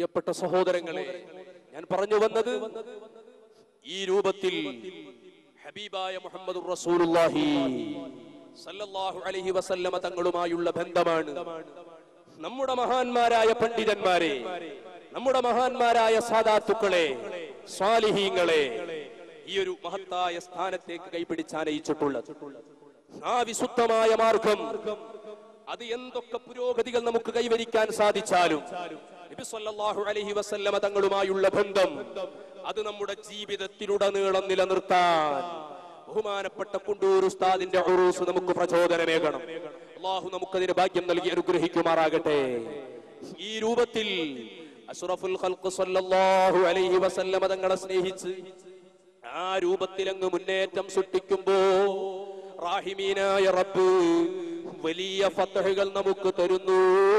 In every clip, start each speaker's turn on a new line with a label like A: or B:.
A: പ്രിയപ്പെട്ട സഹോദരങ്ങളെ ഞാൻ പറഞ്ഞു വന്നത് ഈ രൂപത്തിൽ ഹബീബായ മുഹമ്മദ് റസൂലുള്ളാഹി സല്ലല്ലാഹു അലൈഹി വസല്ലമ തങ്ങളുമായുള്ള ബന്ധമാണ് നമ്മുടെ മഹാന്മാരായ പണ്ഡിതന്മാരെ നമ്മുടെ മഹാന്മാരായ സാദാത്തുക്കളെ സ്വാലിഹീങ്ങളെ ഈ ഒരു മഹത്തായ സ്ഥാനത്തേക്ക് കൈപിടിച്ചാനയിച്ചിട്ടുള്ളത് ആ വിശുദ്ധമായ മാർഗം അത് എന്തൊക്കെ പുരോഗതികൾ നമുക്ക് കൈവരിക്കാൻ സാധിച്ചാലും നബി സല്ലല്ലാഹു അലൈഹി വസല്ലമ തങ്ങളുമായുള്ള ബന്ധം അത് നമ്മുടെ ജീവിതത്തിലുടനീളം നിലനിർത്താൻ ബഹുമാനപ്പെട്ട കുണ്ടൂർ ഉസ്താദിന്റെ ഉറൂസ് നമുക്ക് പ്രചോദനമേകണം അള്ളാഹു നമുക്കതിന് ഭാഗ്യം നൽകി അനുഗ്രഹിക്കുമാറാകട്ടെ ഈ രൂപത്തിൽ അഷ്റഫുൽ ഖൽഖ് സല്ലല്ലാഹു അലൈഹി വസല്ലമ തങ്ങളെ സ്നേഹിച്ച് ആ രൂപത്തിൽ അങ്ങ് മുന്നേറ്റം സൃഷ്ടിക്കുമ്പോ റാഹിമീനായ റബ്ബ് വലിയ ഫത്തഹുകൾ നമുക്ക് തരുന്നു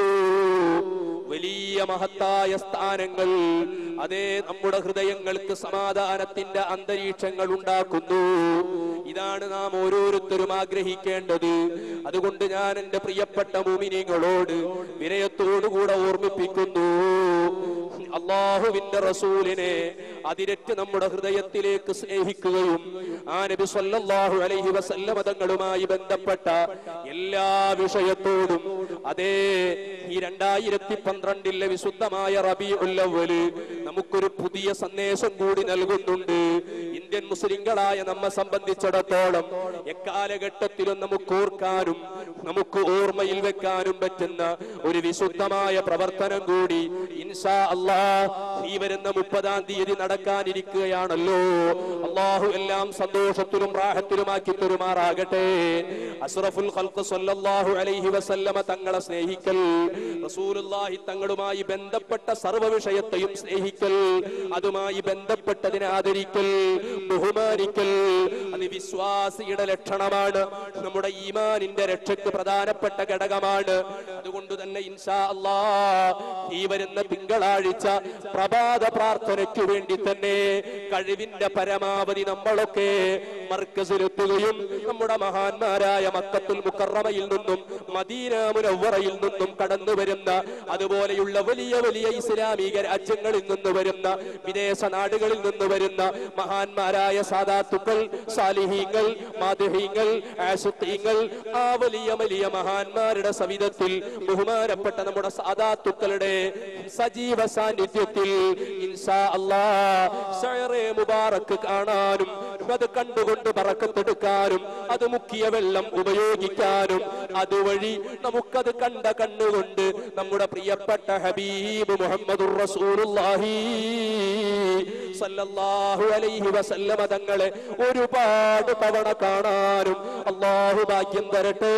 A: വലിയ മഹത്തായ സ്ഥാനങ്ങൾ അതേ നമ്മുടെ ഹൃദയങ്ങൾക്ക് സമാധാനത്തിന്റെ അന്തരീക്ഷങ്ങൾ ഉണ്ടാക്കുന്നു ഇതാണ് നാം ഓരോരുത്തരും ആഗ്രഹിക്കേണ്ടത് അതുകൊണ്ട് ഞാൻ എന്റെ പ്രിയപ്പെട്ട മുമിനിങ്ങളോട് വിനയത്തോടുകൂടെ ഓർമ്മിപ്പിക്കുന്നു അള്ളാഹുവിന്റെ റസൂലിനെ അതിരറ്റ് നമ്മുടെ ഹൃദയത്തിലേക്ക് സ്നേഹിക്കുകയും ആ നബി സല്ലല്ലാഹു അലൈഹി വസല്ലമ തങ്ങളുമായി ബന്ധപ്പെട്ട എല്ലാ വിഷയത്തോടും അതേ ഈ രണ്ടായിരത്തി പന്ത്രണ്ടിലെ വിശുദ്ധമായ റബിഉല്ലവല് നമുക്കൊരു പുതിയ സന്ദേശം കൂടി നൽകുന്നുണ്ട് ഇന്ത്യൻ മുസ്ലിങ്ങളായ നമ്മെ സംബന്ധിച്ചിടത്തോളം എക്കാലഘട്ടത്തിലും നമുക്ക് ഓർക്കാനും നമുക്ക് ഓർമ്മയിൽ വെക്കാനും പറ്റുന്ന ഒരു വിശുദ്ധമായ പ്രവർത്തനം കൂടി ഇൻഷാ അല്ലാ ഈ വരുന്ന മുപ്പതാം തീയതി നടക്കാനിരിക്കുകയാണല്ലോ അള്ളാഹു എല്ലാം സന്തോഷത്തിലും റാഹത്തിലുമാക്കി തരുമാറാകട്ടെ അസ്റഫുൽ ഖൽഖ് സല്ലല്ലാഹു അലൈഹി വസല്ലമ തങ്ങളെ സ്നേഹിക്കൽ റസൂലുള്ളാഹി തങ്ങളുമായി ബന്ധപ്പെട്ട സർവ്വ വിഷയത്തെയും സ്നേഹിക്കൽ അതുമായി ബന്ധപ്പെട്ടതിനെ ആദരിക്കൽ ബഹുമാനിക്കൽ അത് വിശ്വാസിയുടെ ലക്ഷണമാണ് നമ്മുടെ ഈമാനിന്റെ രക്ഷയ്ക്ക് പ്രധാനപ്പെട്ട ഘടകമാണ് അതുകൊണ്ട് തന്നെ ഇൻഷാ അല്ലാ ഈ വരുന്ന തിങ്കളാഴ്ച പ്രഭാത പ്രാർത്ഥനയ്ക്ക് വേണ്ടി തന്നെ കഴിവിന്റെ പരമാവധി നമ്മളൊക്കെ മർക്കസിലെത്തുകയും നമ്മുടെ മഹാന്മാരായ മക്കത്തുൽ മുക്കറമയിൽ നിന്നും മദീന മുനവ്വറയിൽ നിന്നും കടന്നു വരുന്ന അതുപോലെയുള്ള വലിയ വലിയ ഇസ്ലാമിക രാജ്യങ്ങളിൽ നിന്ന് വരുന്ന വിദേശ നാടുകളിൽ നിന്ന് വരുന്ന മഹാന്മാരായ സാദാത്തുക്കൾ സാലിഹീങ്ങൾ മാധുഹീങ്ങൾ ആശുദ്ധീങ്ങൾ ആ വലിയ വലിയ മഹാന്മാരുടെ സവിധത്തിൽ ബഹുമാനപ്പെട്ട നമ്മുടെ സാദാത്തുക്കളുടെ സജീവ സാന്നിധ്യത്തിൽ ഇൻഷാ അല്ലാ ഷയറെ മുബാറക്ക് കാണാനും അത് കണ്ടുകൊണ്ട് പറക്കത്തെടുക്കാനും അത് മുക്കിയ വെള്ളം ഉപയോഗിക്കാനും അതുവഴി നമുക്കത് കണ്ട കണ്ണുകൊണ്ട് നമ്മുടെ പ്രിയപ്പെട്ട ഹബീബ് മുഹമ്മദുർ റസൂലുള്ളാഹി സല്ലല്ലാഹു അലൈഹി വസല്ലമ തങ്ങളെ ഒരുപാട് തവണ കാണാനും അള്ളാഹു ഭാഗ്യം തരട്ടെ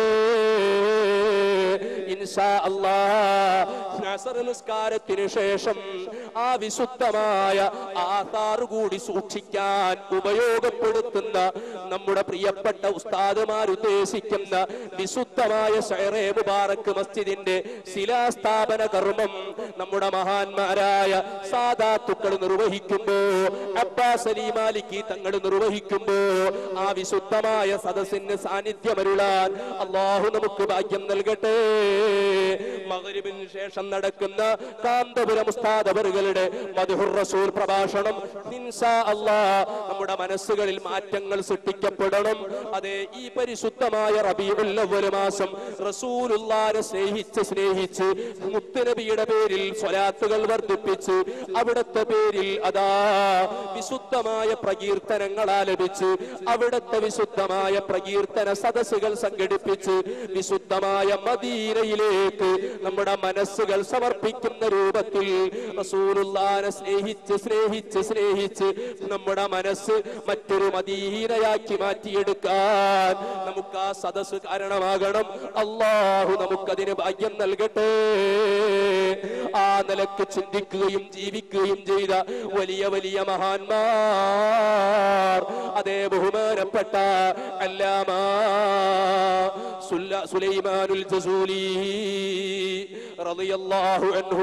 A: ഇൻഷാ അല്ലാ നസർ നിസ്കാരത്തിന് ശേഷം ആ വിശുദ്ധമായ ആധാർ കൂടി സൂക്ഷിക്കാൻ ഉപയോഗപ്പെടുത്തുന്ന നമ്മുടെ പ്രിയപ്പെട്ട ഉസ്താദുമാർ ഉദ്ദേശിക്കുന്ന വിശുദ്ധമായ ഷെയറെ മുബാറക്ക് മസ്ജിദിന്റെ ശിലാസ്ഥാപന കർമ്മം നമ്മുടെ മഹാന്മാരായ സാദാത്തുക്കൾ നിർവഹിക്കുമ്പോ അബ്ബാസ് അലി മാലിക്കി തങ്ങൾ നിർവഹിക്കുമ്പോ ആ വിശുദ്ധമായ സദസ്സിന് സാന്നിധ്യമരുളാൻ അള്ളാഹു നമുക്ക് ഭാഗ്യം നൽകട്ടെ മകരിബിന് ശേഷം നടക്കുന്ന കാന്തപുരം ഉസ്താദവറുകളുടെ മധുഹുർ റസൂൽ പ്രഭാഷണം ഇൻഷാ അല്ലാ നമ്മുടെ മനസ്സുകളിൽ മാറ്റങ്ങൾ സൃഷ്ടിക്കപ്പെടണം അതെ ഈ പരിശുദ്ധമായ റബീഉൽ അവ്വൽ മാസം റസൂലുള്ളാഹിനെ സ്നേഹിച്ച് സ്നേഹിച്ച് മുത്തുനബിയുടെ പേരിൽ സ്വലാത്തുകൾ വർദ്ധിപ്പിച്ച് അവിടുത്തെ പേരിൽ അതാ വിശുദ്ധമായ പ്രകീർത്തനങ്ങൾ ആലപിച്ച് അവിടുത്തെ വിശുദ്ധമായ പ്രകീർത്തന സദസ്സുകൾ സംഘടിപ്പിച്ച് വിശുദ്ധമായ മദീനയിലേക്ക് നമ്മുടെ മനസ്സുകൾ സമർപ്പിക്കുന്ന രൂപത്തിൽ റസൂലുള്ളാഹിനെ സ്നേഹിച്ച് സ്നേഹിച്ച് സ്നേഹിച്ച് നമ്മുടെ മനസ്സ് മറ്റൊരു മദീനയാക്കി മാറ്റിയെടുക്കാൻ നമുക്ക് ആ സദസ്സ് കാരണമാകണം അള്ളാഹു നമുക്കതിന് ഭാഗ്യം നൽകട്ടെ ആ നിലക്ക് ചിന്തിക്കുകയും ജീവിക്കുകയും ചെയ്ത വലിയ വലിയ മഹാന്മാർ അതേ ബഹുമാനപ്പെട്ട അല്ലാമാ സുല്ല- സുലൈമാനുൽ ജസൂലി റളിയല്ലാഹു അൻഹു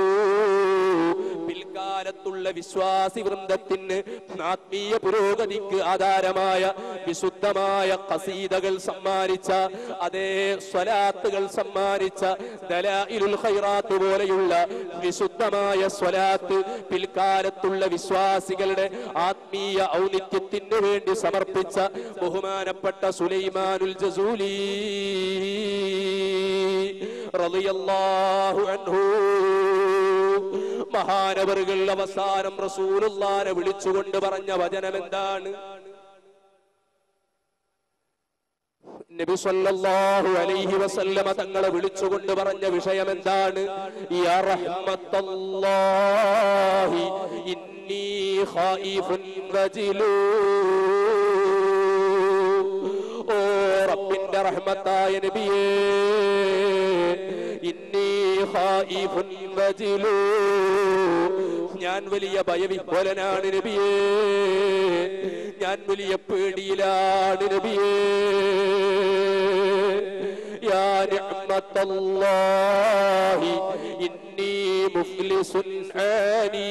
A: പിൽക്കാലത്തുള്ള വിശ്വാസി വൃന്ദത്തിന് ആത്മീയ പുരോഗതിക്ക് ആധാരമായ വിശുദ്ധമായ കസീദകൾ സമ്മാനിച്ച അതേ സ്വലാത്തുകൾ സമ്മാനിച്ച ദലായിലുൽ ഖൈറാത്ത് പോലെയുള്ള വിശുദ്ധമായ സ്വലാത്ത് പിൽക്കാലത്തുള്ള വിശ്വാസികളുടെ ആത്മീയ ഔന്നിത്യത്തിന് വേണ്ടി സമർപ്പിച്ച ബഹുമാനപ്പെട്ട സുലൈമാനുൽ ജസൂലി റളിയല്ലാഹു അൻഹു മഹാനവറുകൾ അവസാനം റസൂലുള്ളാനെ വിളിച്ചുകൊണ്ട് പറഞ്ഞ വചനം എന്താണ് നബി സല്ലല്ലാഹു അലൈഹി വസല്ലമ തങ്ങളെ വിളിച്ചുകൊണ്ട് പറഞ്ഞ വിഷയം എന്താണ് യാ റഹ്മത്തല്ലാഹി ഇന്നി ഖായിഫുൻ വജിലൂ ഓ റബ്ബിന്റെ റഹ്മത്തായ നബിയേ ഇന്നി ഖായിഫുൻ വജിലൂ ഞാൻ വലിയ ഭയവിഹ്വലനാണ് നബിയേ ഞാൻ വലിയ പേടിയിലാണ് നബിയേ യാ നിഅ്മത്തല്ലാഹി ഇന്നി മുഫ്ലിസുൻ ആനി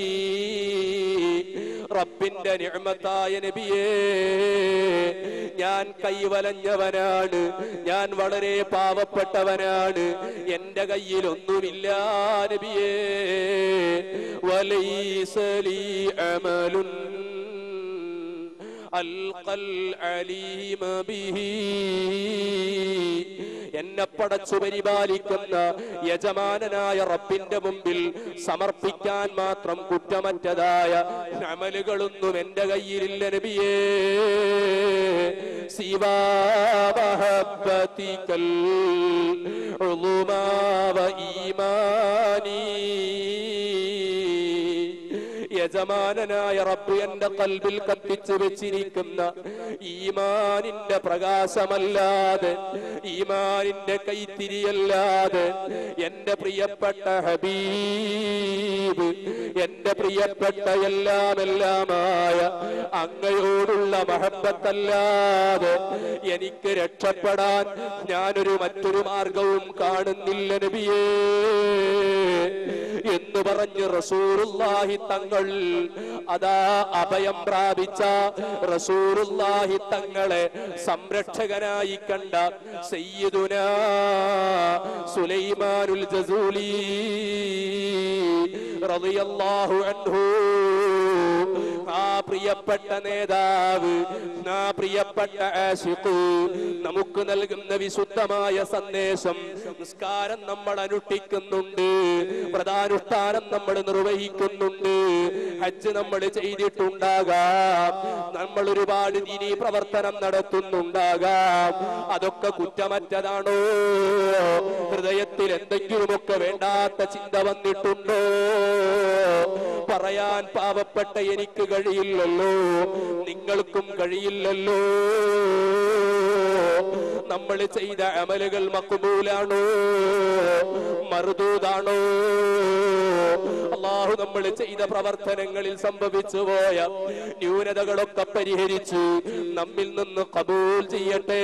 A: റബ്ബിന്റെ നിഅ്മത്തായ നബിയേ ഞാൻ കൈവലഞ്ഞവനാണ് ഞാൻ വളരെ പാവപ്പെട്ടവനാണ് എന്റെ കയ്യിൽ ഒന്നുമില്ല നബിയേ വലൈസലി അമലുൻ അൽഖൽ അലീമ ബിഹി എന്നെ പടച്ചു പരിപാലിക്കുന്ന യജമാനനായ റബ്ബിന്റെ മുമ്പിൽ സമർപ്പിക്കാൻ മാത്രം കുറ്റമറ്റതായ അമലുകളൊന്നും എന്റെ കയ്യിലില്ല നബിയേ ശിവാമഹബത്തിക്കൽ ഉളുമാവ ഈമാനീ യജമാനനായ റബ്ബ് എന്റെ കൽബിൽ കത്തിച്ചു വെച്ചിരിക്കുന്ന ഈമാനിന്റെ പ്രകാശമല്ലാതെ ഈമാനിന്റെ കൈത്തിരിയല്ലാതെ എന്റെ പ്രിയപ്പെട്ട ഹബീബ് എന്റെ പ്രിയപ്പെട്ട എല്ലാം എല്ലാമായ അങ്ങയോടുള്ള മഹബത്തല്ലാതെ എനിക്ക് രക്ഷപ്പെടാൻ ഞാനൊരു മറ്റൊരു മാർഗവും കാണുന്നില്ല നബിയേ എന്ന് പറഞ്ഞ് റസൂറുല്ലാഹി തങ്ങൾ അതാ അഭയം പ്രാപിച്ച റസൂറുല്ലാഹി തങ്ങളെ സംരക്ഷകനായി കണ്ട സയ്യിദുന സുലൈമാനുൽ ജസൂലി റളിയല്ലാഹു അൻഹു ആ പ്രിയപ്പെട്ട നേതാവ് ആ പ്രിയപ്പെട്ട ആശിഖ് നമുക്ക് നൽകുന്ന വിശുദ്ധമായ സന്ദേശം നിസ്കാരം നമ്മൾ അനുഷ്ഠിക്കുന്നുണ്ട് പ്രധാനുഷ്ഠാനം നമ്മൾ നിർവഹിക്കുന്നുണ്ട് ഹജ്ജ് നമ്മൾ ചെയ്തിട്ടുണ്ടാകാം നമ്മൾ ഒരുപാട് ദീനീ പ്രവർത്തനം നടത്തുന്നുണ്ടാകാം അതൊക്കെ കുറ്റമറ്റതാണോ ഹൃദയത്തിൽ എന്തെങ്കിലുമൊക്കെ വേണ്ടാത്ത ചിന്ത വന്നിട്ടുണ്ടോ പറയാൻ പാവപ്പെട്ട എനിക്ക് കഴിയില്ലല്ലോ നിങ്ങൾക്കും കഴിയില്ലല്ലോ നമ്മൾ ചെയ്ത അമലുകൾ മക്കുബൂലാണോ മറുദൂതാണോ അള്ളാഹു നമ്മൾ ചെയ്ത പ്രവർത്തനങ്ങളിൽ സംഭവിച്ചു പോയ ന്യൂനതകളൊക്കെ പരിഹരിച്ച് നമ്മിൽ നിന്ന് കബൂൽ ചെയ്യട്ടെ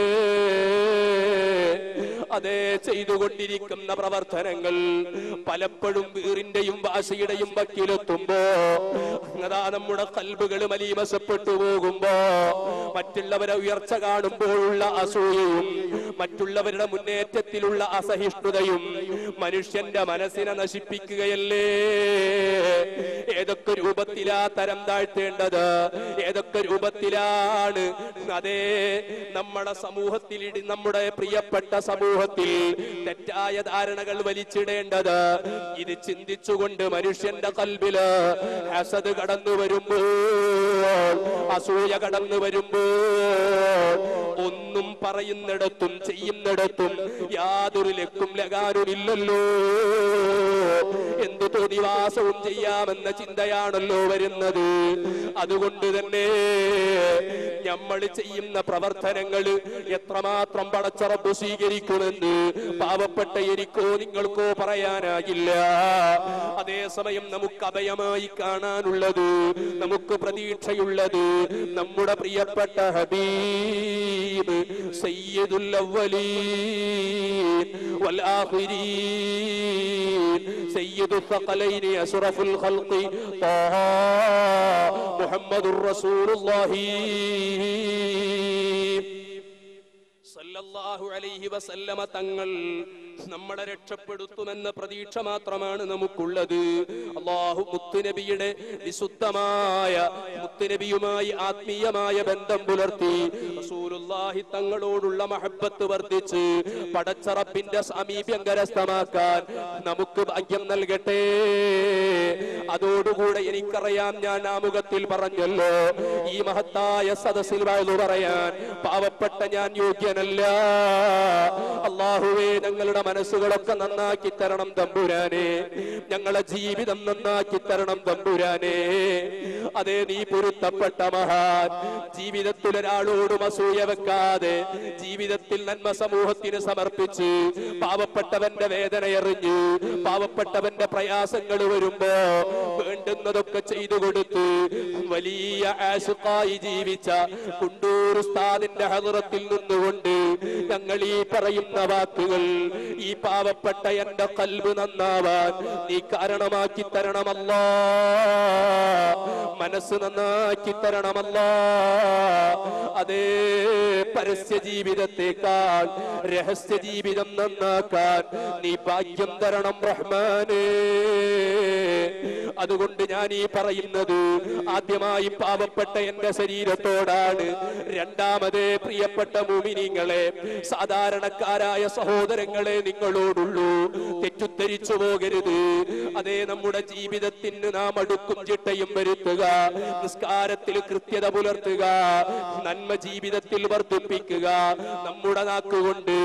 A: അതെ ചെയ്തുകൊണ്ടിരിക്കുന്ന പ്രവർത്തനങ്ങൾ പലപ്പോഴും വീറിന്റെയും വാശിയുടെയും വക്കിലെത്തുമ്പോ അതാ നമ്മുടെ കൽബുകൾ മലീമസപ്പെട്ടു പോകുമ്പോ മറ്റുള്ളവരെ ഉയർച്ച കാണുമ്പോഴുള്ള അസൂയയും മറ്റുള്ളവരുടെ മുന്നേറ്റത്തിലുള്ള അസഹിഷ്ണുതയും മനുഷ്യന്റെ മനസ്സിനെ നശിപ്പിക്കുകയല്ലേ ഏതൊക്കെ രൂപത്തിലാ തരം താഴ്ത്തേണ്ടത് ഏതൊക്കെ രൂപത്തിലാണ് അതേ നമ്മുടെ സമൂഹത്തിൽ ഇടി- നമ്മുടെ പ്രിയപ്പെട്ട സമൂഹത്തിൽ തെറ്റായ ധാരണകൾ വലിച്ചിടേണ്ടത് ഇത് ചിന്തിച്ചുകൊണ്ട് മനുഷ്യന്റെ കൽബില് ഹസദ് കടന്നു വരുമ്പോൾ അസൂയ കടന്നു വരുമ്പോൾ ഒന്നും പറയുന്നിടത്തും ചെയ്യുന്നിടത്തും യാതൊരു ലക്കും ലകാനുമില്ലല്ലോ എന്തു തോന്നിവാസവും ചെയ്യാമെന്ന ചിന്തയാണല്ലോ വരുന്നത് അതുകൊണ്ട് തന്നെ നമ്മൾ ചെയ്യുന്ന പ്രവർത്തനങ്ങൾ എത്രമാത്രം പടച്ചറപ്പ് സ്വീകരിക്കുമെന്ന് പാവപ്പെട്ട എനിക്കോ നിങ്ങൾക്കോ പറയാനാകില്ല അതേസമയം നമുക്ക് അഭയമായി കാണാനുള്ളത് നമുക്ക് പ്രതീക്ഷയുള്ളത് നമ്മുടെ പ്രിയപ്പെട്ട ഹബീബ് الحبيب سيد الأولين والآخرين سيد الثقلين أشرف الخلق طه محمد رسول الله സല്ലല്ലാഹു അലൈഹി വസല്ലമ തങ്ങൾ നമ്മളെ രക്ഷപ്പെടുത്തുമെന്ന പ്രതീക്ഷ മാത്രമാണ് നമുക്കുള്ളത് അള്ളാഹു മുത്തുനബിയുടെ വിശുദ്ധമായ മുത്തുനബിയുമായി ആത്മീയമായ ബന്ധം പുലർത്തി റസൂലുള്ളാഹി തങ്ങളോടുള്ള മഹബത്ത് വർദ്ധിച്ച് പടച്ചറപ്പിന്റെ സാമീപ്യം കരസ്ഥമാക്കാൻ നമുക്ക് ഭാഗ്യം നൽകട്ടെ അതോടുകൂടെ എനിക്കറിയാം ഞാൻ ആമുഖത്തിൽ പറഞ്ഞല്ലോ ഈ മഹത്തായ സദസ്സിൽ വാഴ്ന്നു പറയാൻ പാവപ്പെട്ട ഞാൻ യോഗ്യനല്ല അള്ളാഹുവേ ഞങ്ങളുടെ മനസ്സുകളൊക്കെ നന്നാക്കി തരണം തമ്പുരാനെ ഞങ്ങളെ ജീവിതം നന്നാക്കി തരണം തമ്പുരാനെ അതേ നീ പൊരുത്തപ്പെട്ട മഹാൻ ജീവിതത്തിൽ ഒരാളോടും അസൂയ വെക്കാതെ ജീവിതത്തിൽ നന്മ സമൂഹത്തിന് സമർപ്പിച്ച് പാവപ്പെട്ടവന്റെ വേദന എറിഞ്ഞ് പാവപ്പെട്ടവന്റെ പ്രയാസങ്ങൾ വരുമ്പോ വേണ്ടുന്നതൊക്കെ ചെയ്തു കൊടുത്ത് വലിയ ആശുക്കായി ജീവിച്ച കുണ്ടൂർ ഉസ്താദിന്റെ ഹദറത്തിൽ നിന്നുകൊണ്ട് ഞങ്ങൾ ഈ പറയുന്ന വാക്കുകൾ ഈ പാവപ്പെട്ട എന്റെ കൽബ് നന്നാവാൻ നീ കാരണമാക്കി തരണമല്ലോ മനസ്സ് നന്നാക്കി തരണമല്ലോ അതേ പരസ്യ ജീവിതത്തെക്കാൾ രഹസ്യ ജീവിതം നന്നാക്കാൻ നീ ഭാഗ്യം തരണം റഹ്മാനേ അതുകൊണ്ട് ഞാൻ ഈ പറയുന്നത് ആദ്യമായി പാവപ്പെട്ട എന്റെ ശരീരത്തോടാണ് രണ്ടാമത് പ്രിയപ്പെട്ട മുമിനിങ്ങളെ സാധാരണക്കാരായ സഹോദരങ്ങളെ നിങ്ങളോടുള്ളൂ തെറ്റുദ്ധരിച്ചു പോകരുത് അതേ നമ്മുടെ ജീവിതത്തിന് നാം അടുക്കും ചിട്ടയും വരുത്തുക നിസ്കാരത്തിൽ കൃത്യത പുലർത്തുക നന്മ ജീവിതത്തിൽ വർദ്ധിപ്പിക്കുക നമ്മുടെ നാക്കുകൊണ്ട്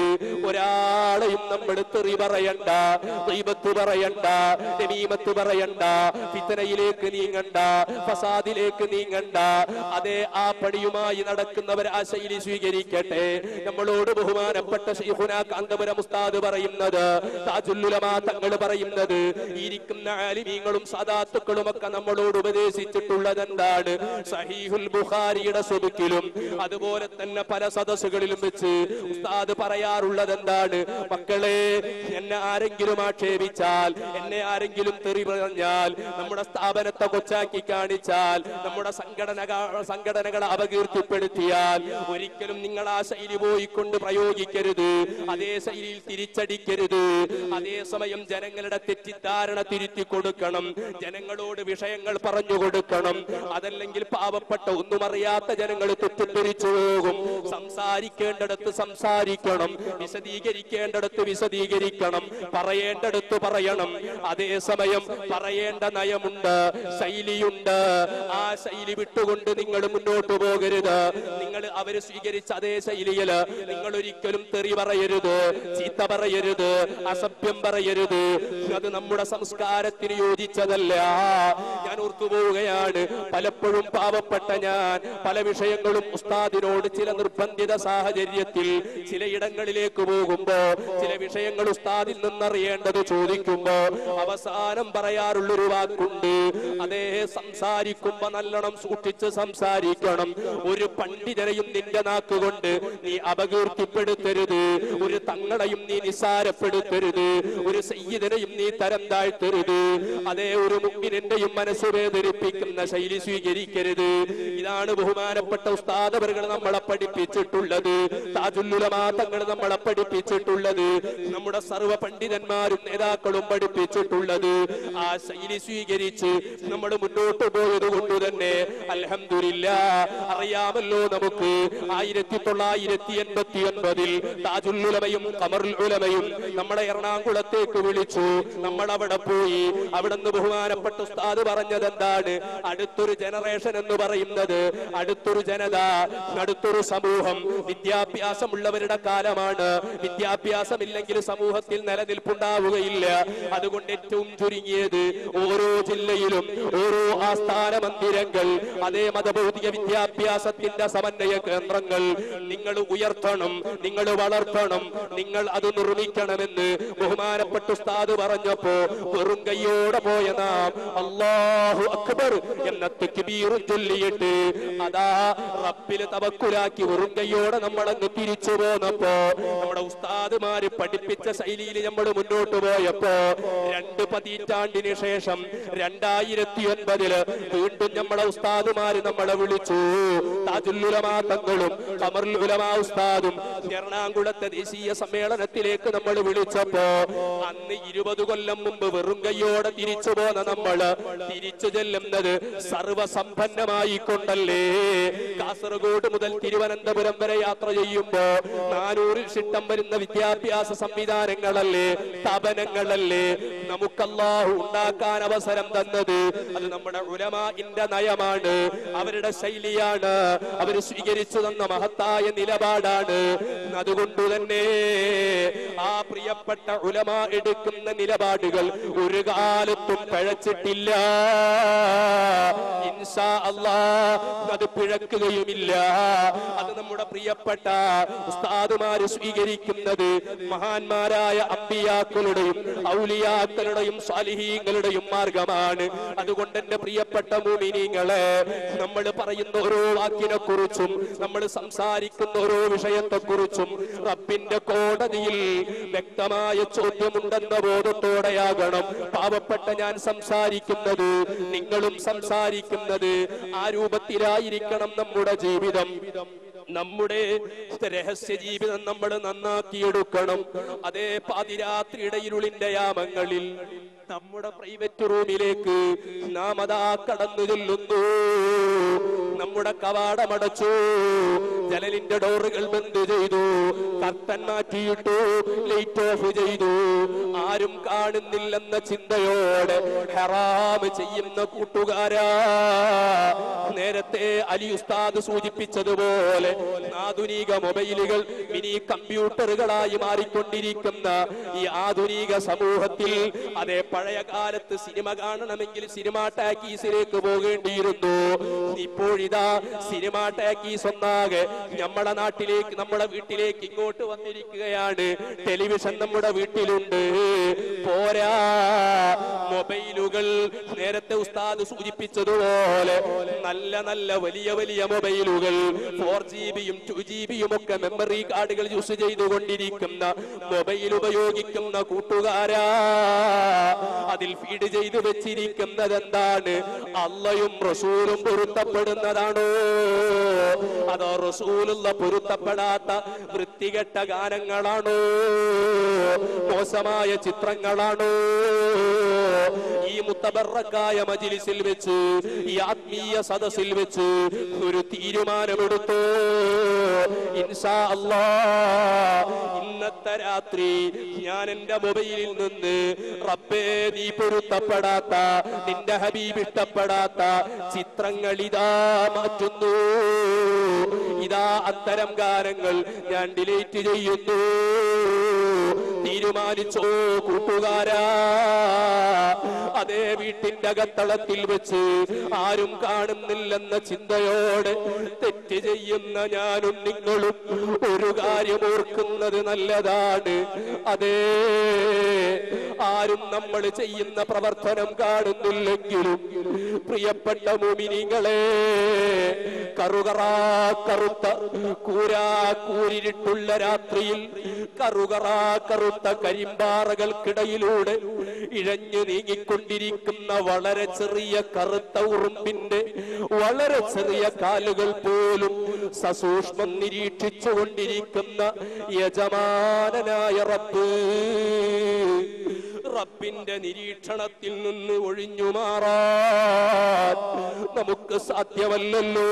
A: ഒരാളെയും നമ്മൾ തെറി പറയണ്ട ദൈവത്ത് പറയണ്ട നമീമത്ത് പറയണ്ട ഫിത്തനയിലേക്ക് നീങ്ങണ്ട ഫസാദിലേക്ക് നീങ്ങണ്ട അതേ ആ പണിയുമായി നടക്കുന്നവർ ആ ശൈലി സ്വീകരിക്കട്ടെ നമ്മളോട് ബഹുമാനപ്പെട്ട ശൈഖുന കാന്തപുരം ഉസ്താദ് പറയുന്നത് താജുല്ലുലമാ തങ്ങൾ പറയുന്നത് ഇരിക്കുന്ന ആലിമീങ്ങളും സദാത്തുക്കളും ഒക്കെ നമ്മളോട് ഉപദേശിച്ചിട്ടുള്ളത് എന്താണ് സഹീഹുൽ ബുഖാരിയുടെ സ്വതുക്കിലും അതുപോലെ തന്നെ പല സദസ്സുകളിലും വെച്ച് ഉസ്താദ് പറയാറുള്ളത് എന്താണ് മക്കളെ എന്നെ ആരെങ്കിലും ആക്ഷേപിച്ചാൽ എന്നെ ആരെങ്കിലും തെറി പറഞ്ഞാൽ നമ്മുടെ സ്ഥാപനത്തെ കൊച്ചാക്കി കാണിച്ചാൽ നമ്മുടെ സംഘടന സംഘടനകളെ അപകീർത്തിപ്പെടുത്തിയാൽ ഒരിക്കലും നിങ്ങൾ ആ ശൈലി പോയിക്കൊണ്ട് പ്രയോഗിക്കരുത് അതേ ശൈലിയിൽ തിരിച്ചടിക്കരുത് അതേസമയം ജനങ്ങളുടെ തെറ്റിദ്ധാരണ തിരുത്തി കൊടുക്കണം ജനങ്ങളോട് വിഷയങ്ങൾ പറഞ്ഞു കൊടുക്കണം അതല്ലെങ്കിൽ പാവപ്പെട്ട ഒന്നും അറിയാത്ത ജനങ്ങൾ തെറ്റിദ്ധരിച്ചു പോകും സംസാരിക്കേണ്ടടത്ത് സംസാരിക്കണം വിശദീകരിക്കേണ്ടടത്ത് വിശദീകരിക്കണം പറയേണ്ടടത്ത് പറയണം അതേസമയം പറയേണ്ട നയമുണ്ട് ശൈലിയുണ്ട് ആ ശൈലി വിട്ടുകൊണ്ട് നിങ്ങൾ മുന്നോട്ട് പോകരുത് നിങ്ങൾ അവര് സ്വീകരിച്ച അതേ ശൈലിയിൽ നിങ്ങൾ ഒരിക്കലും തെറി പറയരുത് ചീത്ത പറയരുത് അസഭ്യം പറയരുത് അത് നമ്മുടെ സംസ്കാരത്തിന് യോജിച്ചതല്ല ഞാൻ ഓർത്തുപോവുകയാണ് പലപ്പോഴും പാവപ്പെട്ട ഞാൻ പല വിഷയങ്ങളും ഉസ്താദിനോട് ചില നിർബന്ധിത സാഹചര്യത്തിൽ ചിലയിടങ്ങളിലേക്ക് പോകുമ്പോ ചില വിഷയങ്ങൾ ഉസ്താദിൽ നിന്നറിയേണ്ടത് ചോദിക്കുമ്പോ അവസാനം പറയാറുള്ളൊരു വാക്കുണ്ട് അതേ സംസാരിക്കുമ്പോ നല്ലോണം സൂക്ഷിച്ച് സംസാരിക്കണം ഒരു പണ്ഡിതനെയും നിന്റെ നാക്കുകൊണ്ട് നീ അപകീർത്തിപ്പെടുത്തരുത് ഒരു തങ്ങളെയും നീ നിസാരപ്പെടുത്തരുത് ഒരു സയ്യിദനെയും നീ തരം താഴ്ത്തരുത് അതേ ഒരു മുമ്പിനെന്റെയും മനസ്സ് വേദനിപ്പിക്കുന്ന ശൈലി സ്വീകരിക്കരുത് ഇതാണ് ബഹുമാനപ്പെട്ട ഉസ്താദവറുകൾ നമ്മളെ പഠിപ്പിച്ചിട്ടുള്ളത് താജുല്ലുലമാ തങ്ങൾ നമ്മളെ പഠിപ്പിച്ചിട്ടുള്ളത് നമ്മുടെ സർവ്വ പണ്ഡിതന്മാരും നേതാക്കളും പഠിപ്പിച്ചിട്ടുള്ളത് ആ ശൈലി സ്വീകരിച്ച് നമ്മൾ മുന്നോട്ട് പോയത് കൊണ്ട് തന്നെ അൽഹംദുലില്ല അറിയാമല്ലോ നമുക്ക് ആയിരത്തി തൊള്ളായിരത്തി എൺപത്തി ഒൻപതിൽ താജുല്ലുലമയും കമറുൽ ഉലമയും നമ്മളെ എറണാകുളത്തേക്ക് വിളിച്ചു നമ്മൾ അവിടെ പോയി അവിടെ നിന്ന് ബഹുമാനപ്പെട്ട ഉസ്താദ് പറഞ്ഞത് എന്താണ് അടുത്തൊരു ജനറേഷൻ എന്ന് പറയുന്നത് അടുത്തൊരു ജനത അടുത്തൊരു സമൂഹം വിദ്യാഭ്യാസമുള്ളവരുടെ കാലമാണ് വിദ്യാഭ്യാസമില്ലെങ്കിൽ സമൂഹത്തിൽ നിലനിൽപ്പുണ്ടാവുകയില്ല അതുകൊണ്ട് ഏറ്റവും ചുരുങ്ങിയത് ഓരോ ജില്ലയിലും ഓരോ ആസ്ഥാന മന്ദിരങ്ങൾ അതേ മതഭൗതിക വിദ്യാഭ്യാസത്തിന്റെ സമന്വയ കേന്ദ്രങ്ങൾ നിങ്ങൾ ഉയർത്തണം നിങ്ങൾ വളർത്തണം നിങ്ങൾ അത് നിർമ്മിക്കണമെന്ന് ബഹുമാനപ്പെട്ട ഉസ്താദ് പറഞ്ഞപ്പോ വെറും കയ്യോടെ പോയ നാം അള്ളാഹു അക്ബർ എന്ന തെക്കുബീറും ചൊല്ലിയിട്ട് അതാ റബ്ബില് തവക്കുലാക്കി വെറും കയ്യോടെ നമ്മളങ്ങ് തിരിച്ചു പോന്നപ്പോ നമ്മുടെ ഉസ്താദുമാര് പഠിപ്പിച്ച ശൈലിയിൽ നമ്മൾ മുന്നോട്ട് പോയപ്പോ രണ്ട് പതിറ്റാണ്ടിന് ശേഷം രണ്ടായിരത്തി ഒൻപതില് വീണ്ടും നമ്മളെ ഉസ്താദുമാര് നമ്മളെ വിളിച്ചു താജുല്ലുലമാ തങ്ങളും കമറുലുലമാ ഉസ്താദും എറണാകുളത്തെ ദേശീയ സമ്മേളനത്തിലേക്ക് നമ്മൾ വിളിച്ചപ്പോ അന്ന് ഇരുപത് കൊല്ലം മുമ്പ് വെറും കയ്യോടെ തിരിച്ചു പോന്ന നമ്മള് തിരിച്ചു ചെല്ലുന്നത് സർവസമ്പന്നമായി കൊണ്ടല്ലേ കാസർഗോഡ് മുതൽ തിരുവനന്തപുരം വരെ യാത്ര ചെയ്യുമ്പോ നാനൂറിൽ ചിട്ടം വരുന്ന വിദ്യാഭ്യാസ സംവിധാനങ്ങളല്ലേ സ്ഥാപനങ്ങളല്ലേ നമുക്കല്ലാഹു ഉണ്ടാക്കാൻ അവസരം തന്നത് അത് നമ്മുടെ ഉലമാന്റെ നയമാണ് അവരുടെ ശൈലിയാണ് അവർ സ്വീകരിച്ചു തന്ന മഹത്തായ നിലപാടാണ് അതുകൊണ്ട് തന്നെ ആ പ്രിയപ്പെട്ട ഉലമ എടുക്കുന്ന നിലപാടുകൾ ഒരു കാലത്തും പഴച്ചിട്ടില്ല ഇൻഷാ അല്ലാ അത് പിഴക്കുകയുമില്ല അത് നമ്മുടെ പ്രിയപ്പെട്ട ഉസ്താദുമാര് സ്വീകരിക്കുന്നത് മഹാന്മാരായ അമ്പിയാക്കളുടെയും ഔലിയാക്കളുടെയും സാലിഹീങ്ങളുടെയും മാർഗമാണ് അതുകൊണ്ട് എന്റെ പ്രിയപ്പെട്ട മുമിനീങ്ങളെ നമ്മൾ പറയുന്ന ഓരോ വാക്കിനെ കുറിച്ചും നമ്മൾ സംസാരിക്കുന്ന ഓരോ വിഷയത്തെ കുറിച്ചും റബ്ബിന്റെ കോടതിയിൽ വ്യക്തമായ ചോദ്യമുണ്ടെന്ന ബോധത്തോടെയാകണം പാവപ്പെട്ട ഞാൻ സംസാരിക്കുന്നത് നിങ്ങളും സംസാരിക്കുന്നത് ആ രൂപത്തിലായിരിക്കണം നമ്മുടെ ജീവിതം നമ്മുടെ രഹസ്യ ജീവിതം നമ്മൾ നന്നാക്കിയെടുക്കണം അതേ പാതിരാത്രിയുടെ ഇരുളിന്റെ യാമങ്ങളിൽ നമ്മുടെ പ്രൈവറ്റ് റൂമിലേക്ക് നാം അതാ കടന്നു ചെല്ലുന്നു നമ്മുടെ കവാടമടച്ചു ജനലിന്റെ ഡോറുകൾ ബന്ദ് ചെയ്തു കർട്ടൻ മാറ്റിയിട്ടു ലൈറ്റ് ഓഫ് ചെയ്തു ആരും കാണുന്നില്ലെന്ന ചിന്തയോടെ ഹറാമ് ചെയ്യുന്ന കൂട്ടുകാരാ നേരത്തെ അലി ഉസ്താദ് സൂചിപ്പിച്ചതുപോലെ ആധുനിക മൊബൈലുകൾ മിനി കമ്പ്യൂട്ടറുകളായി മാറിക്കൊണ്ടിരിക്കുന്ന ഈ ആധുനിക സമൂഹത്തിൽ അതേ പഴയ കാലത്ത് സിനിമ കാണണമെങ്കിൽ സിനിമ ടാക്കീസിലേക്ക് പോകേണ്ടിയിരുന്നു ഇപ്പോഴിതാ സിനിമ ടാക്കീസ് ഒന്നാകെ നമ്മുടെ നാട്ടിലേക്ക് നമ്മുടെ വീട്ടിലേക്ക് ഇങ്ങോട്ട് വന്നിരിക്കുകയാണ് ടെലിവിഷൻ നമ്മുടെ വീട്ടിലുണ്ട് പോരാ മൊബൈലുകൾ നേരത്തെ ഉസ്താദ് സൂചിപ്പിച്ചതുപോലെ നല്ല നല്ല വലിയ വലിയ മൊബൈലുകൾ ഫോർ ജി ബിയും ടു ജി ബിയും ഒക്കെ മെമ്മറി കാർഡുകൾ യൂസ് ചെയ്തുകൊണ്ടിരിക്കുന്ന മൊബൈൽ ഉപയോഗിക്കുന്ന കൂട്ടുകാരാ അതിൽ ഫീഡ് ചെയ്തു വെച്ചിരിക്കുന്നത് എന്താണ് അള്ളയും റസൂലും പൊരുത്തപ്പെടുന്നതാണോ അതോ റസൂലുള്ള പൊരുത്തപ്പെടാത്ത വൃത്തികെട്ട ഗാനങ്ങളാണോ മോശമായ ചിത്രങ്ങളാണോ ഈ മുത്തബറക്കായ മജിലിസിൽ വെച്ച് ഈ ആത്മീയ സദസ്സിൽ വെച്ച് ഒരു തീരുമാനമെടുത്തു ഇൻഷാ അല്ലാ ഇന്നത്തെ രാത്രി ഞാൻ എന്റെ മൊബൈലിൽ നിന്ന് റബ്ബേ നീ പൊരുത്തപ്പെടാത്ത നിന്റെ ഹബീബ് ഇഷ്ടപ്പെടാത്ത ചിത്രങ്ങൾ ഇതാ മാറ്റുന്നു ഇതാ അത്തരം ഗാനങ്ങൾ ഞാൻ ഡിലീറ്റ് ചെയ്യുന്നു തീരുമാനിച്ചോ കൂട്ടുകാരാ അതേ വീട്ടിന്റെ അകത്തളത്തിൽ വെച്ച് ആരും കാണുന്നില്ലെന്ന ചിന്തയോടെ തെറ്റ് ചെയ്യുന്ന ഞാനും നിങ്ങളും ഒരു കാര്യം ഓർക്കുന്നത് നല്ലതാണ് അതേ ആരും നമ്മൾ ചെയ്യുന്ന പ്രവർത്തനം കാണുന്നില്ലെങ്കിലും പ്രിയപ്പെട്ട മുമിനിങ്ങളെ കറുകറാ കറുത്ത കൂരാ കൂരിരുട്ടുള്ള രാത്രിയിൽ കറുകറാ കറുത്ത കരിമ്പാറകൾക്കിടയിലൂടെ ഇഴഞ്ഞു നീങ്ങിക്കൊണ്ടിരിക്കുന്ന വളരെ ചെറിയ കറുത്ത ഉറുമ്പിന്റെ വളരെ ചെറിയ കാലുകൾ പോലും സസൂക്ഷ്മം നിരീക്ഷിച്ചു കൊണ്ടിരിക്കുന്ന യജമാനനായ റബ്ബ് റബ്ബിന്റെ നിരീക്ഷണത്തിൽ നിന്ന് ഒഴിഞ്ഞു മാറാൻ നമുക്ക് സാധ്യമല്ലല്ലോ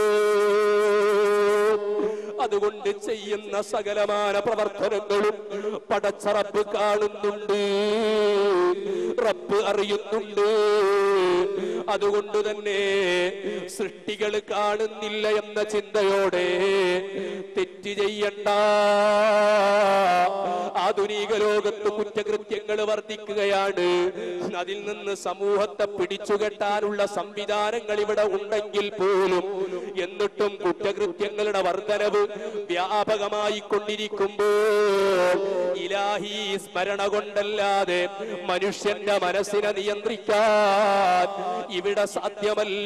A: അതുകൊണ്ട് ചെയ്യുന്ന സകലമാന പ്രവർത്തനങ്ങളും പടച്ച റബ്ബ് കാണുന്നുണ്ട് റബ്ബ് അറിയുന്നുണ്ട് അതുകൊണ്ട് തന്നെ സൃഷ്ടികൾ കാണുന്നില്ല എന്ന ചിന്തയോടെ തെറ്റ് ചെയ്യണ്ട ആ ആധുനിക ലോകത്ത് കുറ്റകൃത്യങ്ങൾ വർദ്ധിക്കുകയാണ് അതിൽ നിന്ന് സമൂഹത്തെ പിടിച്ചുകെട്ടാനുള്ള സംവിധാനങ്ങൾ ഇവിടെ ഉണ്ടെങ്കിൽ പോലും എന്നിട്ടും കുറ്റകൃത്യങ്ങളുടെ വർധനവ് വ്യാപകമായി കൊണ്ടിരിക്കുമ്പോൾ ഇലാഹി സ്മരണ കൊണ്ടല്ലാതെ മനുഷ്യന്റെ മനസ്സിനെ നിയന്ത്രിക്കാൻ ഇവിടെ സാധ്യമല്ല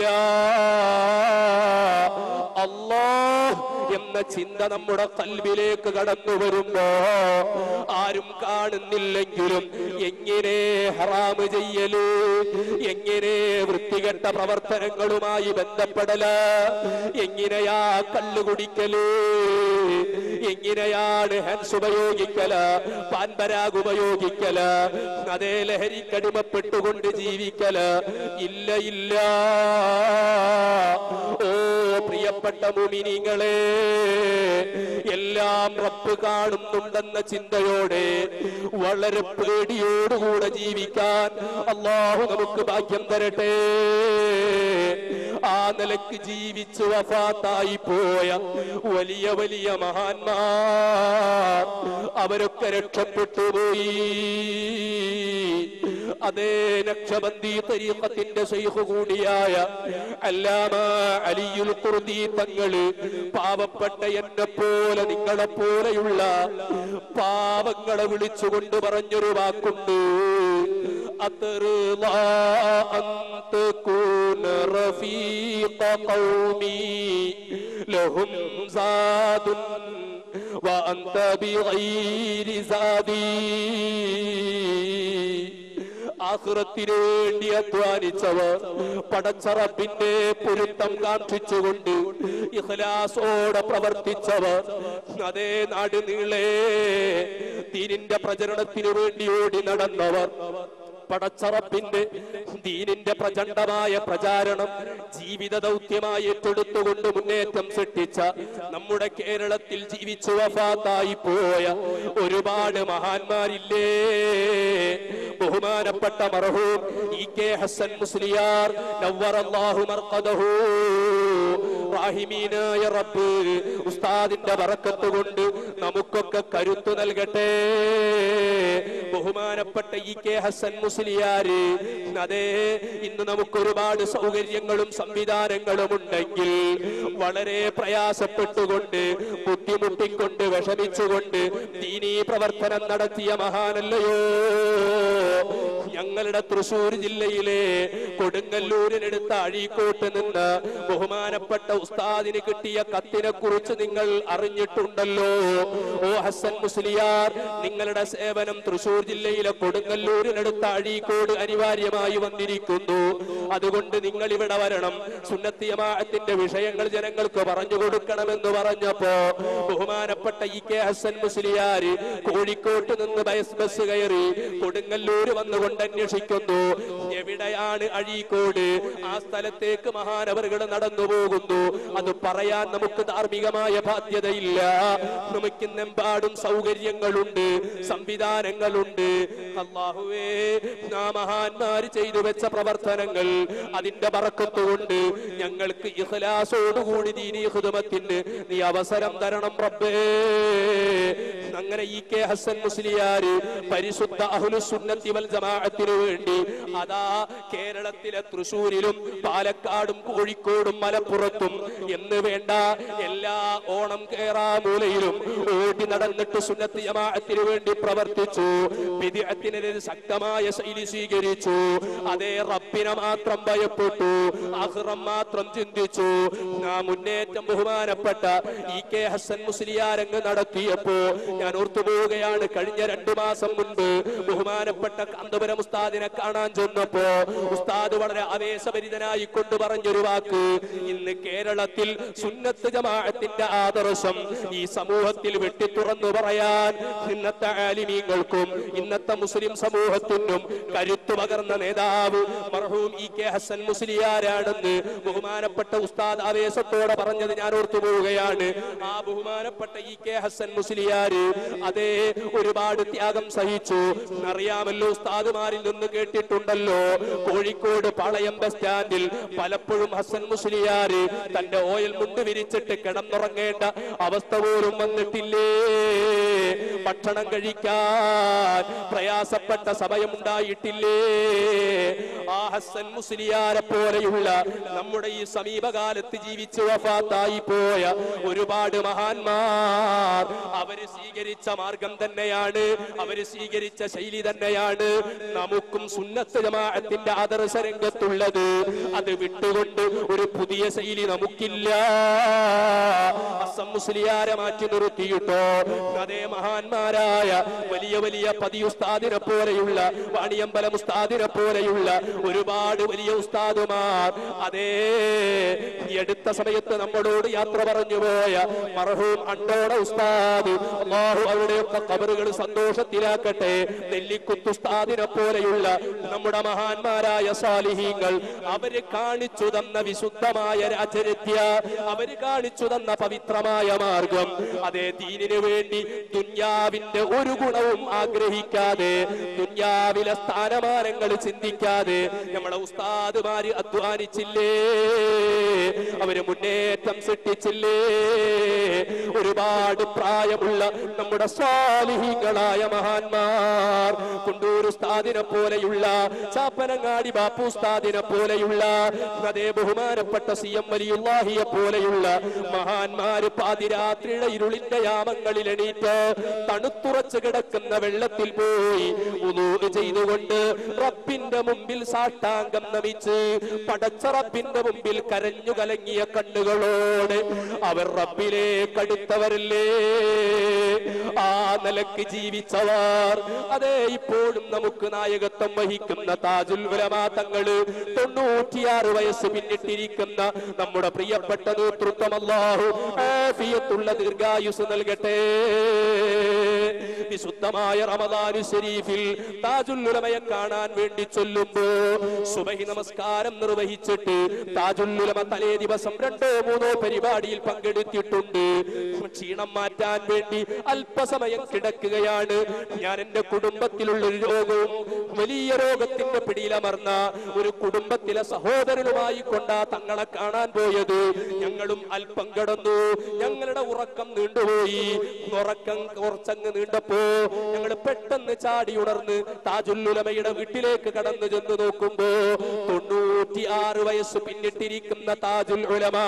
A: അല്ലാ എന്ന ചിന്ത നമ്മുടെ കൽവിലേക്ക് കടന്നു വരുമ്പോ ആരും കാണുന്നില്ലെങ്കിലും എങ്ങനെ ഹറാമ് ചെയ്യല് എങ്ങനെ വൃത്തികെട്ട പ്രവർത്തനങ്ങളുമായി ബന്ധപ്പെടല് എങ്ങനെയാ കള്ളു കുടിക്കല് എങ്ങനെയാണ് ഹാൻസ് ഉപയോഗിക്കല് പാൻപരാഗ് ഉപയോഗിക്കല് അതേ ലഹരിക്കടിമപ്പെട്ടുകൊണ്ട് ജീവിക്കല് ഇല്ല ഇല്ല ഓ പ്രിയപ്പെട്ട മുമിനിങ്ങളെ എല്ലാം റബ്ബ് കാണുന്നുണ്ടെന്ന ചിന്തയോടെ വളരെ പേടിയോടുകൂടെ ജീവിക്കാൻ അള്ളാഹു നമുക്ക് ഭാഗ്യം തരട്ടെ ആ നിലക്ക് ജീവിച്ചു വഫാത്തായി പോയ വലിയ വലിയ മഹാന്മാർ അവരൊക്കെ രക്ഷപ്പെട്ടു പോയി അതേ നക്ഷബന്ദി തരീഖത്തിന്റെ ശൈഖ് കൂടിയായ അല്ലാമ അലിയുൽ ഖുർദി തങ്ങള് പാവപ്പെട്ട എന്നെ പോലെ നിങ്ങളെ പോലെയുള്ള പാവങ്ങളെ വിളിച്ചുകൊണ്ട് പറഞ്ഞൊരു വാക്കുണ്ട് أترضى أن تكون رفيق قومي لهم زاد وأنت بغير زادي ആഹ്റത്തിന് വേണ്ടി അധ്വാനിച്ചവർ പടച്ചറപ്പിന്റെ പൊരുത്തം കാക്ഷിച്ചുകൊണ്ട് ഇഖലാസോടെ പ്രവർത്തിച്ചവർ അതേ നാട് നീളേ ദീനിന്റെ പ്രചരണത്തിനു വേണ്ടി ഓടി നടന്നവർ പടച്ചറപ്പിന്റെ ദീനിന്റെ പ്രചണ്ഡമായ പ്രചാരണം ജീവിത ദൗത്യമായി ഏറ്റെടുത്തുകൊണ്ട് മുന്നേറ്റം സൃഷ്ടിച്ച നമ്മുടെ കേരളത്തിൽ ജീവിച്ചു വഫാത്തായി പോയ ഒരുപാട് മഹാന്മാരില്ലേ ബഹുമാനപ്പെട്ട മർഹൂം ഇ കെ ഹസൻ മുസ്ലിയാർ നവ്വറല്ലാഹു മർഖദഹു റാഹിമീനായ റബ്ബ് ഉസ്താദിന്റെ ബറക്കത്ത് കൊണ്ട് നമുക്കൊക്കെ കരുത്തു നൽകട്ടെ ബഹുമാനപ്പെട്ട ഇ കെ ഹസൻ മുസ്ലിയാര് അതെ ഇന്ന് നമുക്ക് ഒരുപാട് സൗകര്യങ്ങളും സംവിധാനങ്ങളും ഉണ്ടെങ്കിൽ വളരെ പ്രയാസപ്പെട്ടുകൊണ്ട് ബുദ്ധിമുട്ടിക്കൊണ്ട് വിഷമിച്ചുകൊണ്ട് ദീനീ പ്രവർത്തനം നടത്തിയ മഹാനല്ലയോ ഞങ്ങളുടെ തൃശൂർ ജില്ലയിലെ കൊടുങ്ങല്ലൂരിനടുത്ത അഴീക്കോട്ട് നിന്ന് ബഹുമാനപ്പെട്ട ഉസ്താദിന് കിട്ടിയ കത്തിനെ കുറിച്ച് നിങ്ങൾ അറിഞ്ഞിട്ടുണ്ടല്ലോ ഓ ഹസൻ മുസ്ലിയാർ നിങ്ങളുടെ സേവനം തൃശൂർ ജില്ലയിലെ കൊടുങ്ങല്ലൂരിനടുത്ത അഴീക്കോട് അനിവാര്യമായി വന്നിരിക്കുന്നു അതുകൊണ്ട് നിങ്ങൾ ഇവിടെ വരണം സുന്നത്തിയമാഅത്തിന്റെ വിഷയങ്ങൾ ജനങ്ങൾക്ക് പറഞ്ഞു കൊടുക്കണമെന്ന് പറഞ്ഞപ്പോ ബഹുമാനപ്പെട്ട ഇ കെ ഹസൻ മുസ്ലിയാർ കോഴിക്കോട്ട് നിന്ന് ബസ് ബസ് കയറി കൊടുങ്ങല്ലൂര് വന്നുകൊണ്ട് അന്വേഷിക്കുന്നു എവിടെയാണ് അഴീക്കോട് ആ സ്ഥലത്തേക്ക് മഹാനവറുകൾ നടന്നു പോകുന്നു അത് പറയാൻ നമുക്ക് ധാർമ്മികമായ ബാധ്യതയില്ല നമുക്കിന്നെമ്പാടും സൗകര്യങ്ങളുണ്ട് സംവിധാനങ്ങളുണ്ട് അള്ളാഹുവേ ആ മഹാന്മാര് ചെയ്തു വെച്ച പ്രവർത്തനങ്ങൾ അതിന്റെ പറക്കത്തുകൊണ്ട് ഞങ്ങൾക്ക് ഇഖലാസോടുകൂടി ദീനീ ഖുദമത്തിന് നീ അവസരം തരണം റബ്ബേ അങ്ങനെ ഇ കെ ഹസൻ മുസ്ലിയാര് പരിശുദ്ധ അഹ്ലുസുന്നത്തി വൽ ജമാഅത്തിന് വേണ്ടി അതാ കേരളത്തിലെ തൃശൂരിലും പാലക്കാടും കോഴിക്കോടും മലപ്പുറത്തും എന്ന് വേണ്ട എല്ലാ ഓണം കേറാ മൂലയിലും ഓടി നടന്നിട്ട് സുന്നത്തി ജമാഅത്തിന് വേണ്ടി പ്രവർത്തിച്ചു വിദ്യത്തിനെതിരെ ശക്തമായ ശൈലി സ്വീകരിച്ചു അതേ റബ്ബിനെ മാത്രം ഭയപ്പെട്ടു അഹ്റം മാത്രം ചിന്തിച്ചു ആ മുന്നേറ്റം ബഹുമാനപ്പെട്ട ഇ കെ ഹസൻ മുസ്ലിയാരങ്ങ് നടത്തിയപ്പോ ഞാൻ ഓർത്തുപോവുകയാണ് കഴിഞ്ഞ രണ്ടു മാസം മുൻപ് ബഹുമാനപ്പെട്ട കാന്തപുരം ഉസ്താദിനെ കാണാൻ ചെന്നപ്പോ ഉസ്താദ് വളരെ ആവേശഭരിതനായി കൊണ്ട് പറഞ്ഞൊരു വാക്ക് ഇന്ന് കേരളത്തിൽ സുന്നത്ത് ജമാഅത്തിന്റെ ആദർശം ഈ സമൂഹത്തിൽ വെട്ടിത്തുറന്നു പറയാൻ ഇന്നത്തെ ആലിമീങ്ങൾക്കും ഇന്നത്തെ മുസ്ലിം സമൂഹത്തിനും കരുത്തു പകർന്ന നേതാവ് മർഹൂം ഇ കെ ഹസൻ മുസ്ലിയാരാണെന്ന് ബഹുമാനപ്പെട്ട ഉസ്താദ് ആവേശത്തോടെ പറഞ്ഞത് ഞാൻ ഓർത്തു പോവുകയാണ് ആ ബഹുമാനപ്പെട്ട ഇ കെ ഹസൻ മുസ്ലിയാര് അതേ ഒരുപാട് ത്യാഗം സഹിച്ചു അറിയാമല്ലോ ഉസ്താദുമാരിൽ നിന്ന് കേട്ടിട്ടുണ്ടല്ലോ കോഴിക്കോട് പാളയം ബസ് സ്റ്റാൻഡിൽ പലപ്പോഴും ഹസൻ മുസ്ലിയാര് തന്റെ തന്റെ ഓയിൽ മുണ്ട് വിരിച്ചിട്ട് കിടന്നുറങ്ങേണ്ട അവസ്ഥ പോലും വന്നിട്ടില്ലേ ഭക്ഷണം കഴിക്കാൻ പ്രയാസപ്പെട്ട സമയമുണ്ടായിട്ടില്ലേ ആ ഹസൻ മുസ്ലിയാരെ പോലെയുള്ള നമ്മുടെ ഈ സമീപകാലത്ത് ജീവിച്ച് വഫാത്തായി പോയ ഒരുപാട് മഹാന്മാർ അവര് സ്വീകരിച്ച മാർഗം തന്നെയാണ് അവര് സ്വീകരിച്ച ശൈലി തന്നെയാണ് നമുക്കും സുന്നത്ത് ജമാഅത്തിന്റെ ആദർശ രംഗത്തുള്ളത് അത് വിട്ടുകൊണ്ട് ഒരു പുതിയ ശൈലി നമുക്കില്ല അസം മുസ്ലിയാരെ മാറ്റി നിർത്തിയിട്ടോ അതേ മഹാന്മാരായ വലിയ വലിയ പതി ഉസ്താദിനെ പോലെയുള്ള വാണിയമ്പലം ഉസ്താദിനെ പോലെയുള്ള ഒരുപാട് വലിയ ഉസ്താദുമാർ അതേ ഈ അടുത്ത സമയത്ത് നമ്മളോട് യാത്ര പറഞ്ഞു പോയ മർഹൂം അണ്ടോണ ഉസ്താദ് അള്ളാഹു അവരുടെയൊക്കെ കബറുകൾ സന്തോഷത്തിലാക്കട്ടെ നെല്ലിക്കുത്ത് ഉസ്താദിനെ പോലെയുള്ള നമ്മുടെ മഹാന്മാരായ സാലിഹീങ്ങൾ അവര് കാണിച്ചു തന്ന വിശുദ്ധമായ രാജരത്യ അവര് കാണിച്ചു തന്ന പവിത്രമായ മാർഗം അതേ ദീനിനു വേണ്ടി ദുന്യാവിന്റെ ഒരു ഗുണവും ആഗ്രഹിക്കാതെ ദുന്യാവിലെ സ്ഥാനമാനങ്ങൾ ചിന്തിക്കാതെ നമ്മളെ ഉസ്താദുമാര് അധ്വാനിച്ചില്ലേ അവര് മുന്നേറ്റം സൃഷ്ടിച്ചില്ലേ ഒരുപാട് പ്രായമുള്ള നമ്മുടെ സ്വാലിഹികളായ മഹാന്മാർ കുണ്ടൂർ ഉസ്താദിനെ പോലെയുള്ള ചാപ്പനങ്ങാടി ബാപ്പു ഉസ്താദിനെ പോലെയുള്ള അതേ ബഹുമാനപ്പെട്ട സി എം വലിയുല്ലാഹിയെ പോലെയുള്ള മഹാന്മാര് പാതിരാത്രിയുടെ ഇരുളിന്റെ യാമങ്ങളിൽ എണീറ്റ് തണുത്തുറച്ചു കിടക്കുന്ന വെള്ളത്തിൽ പോയി ഉദൂഹ് ചെയ്തുകൊണ്ട് റബ്ബിന്റെ മുമ്പിൽ സാഷ്ടാംഗം നമിച്ച് പടച്ച റബ്ബിന്റെ മുമ്പിൽ കരഞ്ഞു കലങ്ങിയ കണ്ണുകളോട് അവർ റബ്ബിലേക്ക് അടുത്തവരല്ലേ ആ നിലക്ക് ജീവിച്ചവർ അതേ ഇപ്പോഴും നമുക്ക് നായകത്വം വഹിക്കുന്ന താജുൽ ഉലമാ തങ്ങള് തൊണ്ണൂറ്റിയാറ് വയസ്സ് പിന്നിട്ടിരിക്കുന്ന നമ്മുടെ പ്രിയപ്പെട്ട നേതൃത്വം അല്ലാഹു ആഫിയത്തുള്ള ദീർഘായുസ് നൽകട്ടെ വിശുദ്ധമായ റമദാനു ശരീഫിൽ താജുൽ ഉലമയെ കാണാൻ വേണ്ടി ചൊല്ലുമ്പോ സുബഹി നമസ്കാരം നിർവഹിച്ചിട്ട് താജുൽ ഉലമ തലേ ദിവസം രണ്ടോ മൂന്നോ പരിപാടിയിൽ പങ്കെടുത്തിട്ടുണ്ട് ക്ഷീണം മാറ്റാൻ വേണ്ടി അല്പസമയം കിടക്കുകയാണ് ഞാൻ എന്റെ കുടുംബത്തിലുള്ള ഒരു രോഗവും വലിയ രോഗത്തിന്റെ പിടിയിലമർന്ന ഒരു കുടുംബത്തിലെ സഹോദരനുമായി കൊണ്ടാ തങ്ങളെ കാണാൻ പോയത് ഞങ്ങളും അല്പം കിടന്നു ഞങ്ങളുടെ ഉറക്കം നീണ്ടുപോയി ഉറക്കം കുറച്ചങ്ങ് നീണ്ടപ്പോ ഞങ്ങൾ പെട്ടെന്ന് ചാടി ഉണർന്ന് താജുല്ലുലമയുടെ വീട്ടിലേക്ക് കടന്നു ചെന്ന് നോക്കുമ്പോ തൊണ്ണൂറ്റി ആറ് വയസ്സ് പിന്നിട്ടിരിക്കുന്ന താജുൽ ഉലമ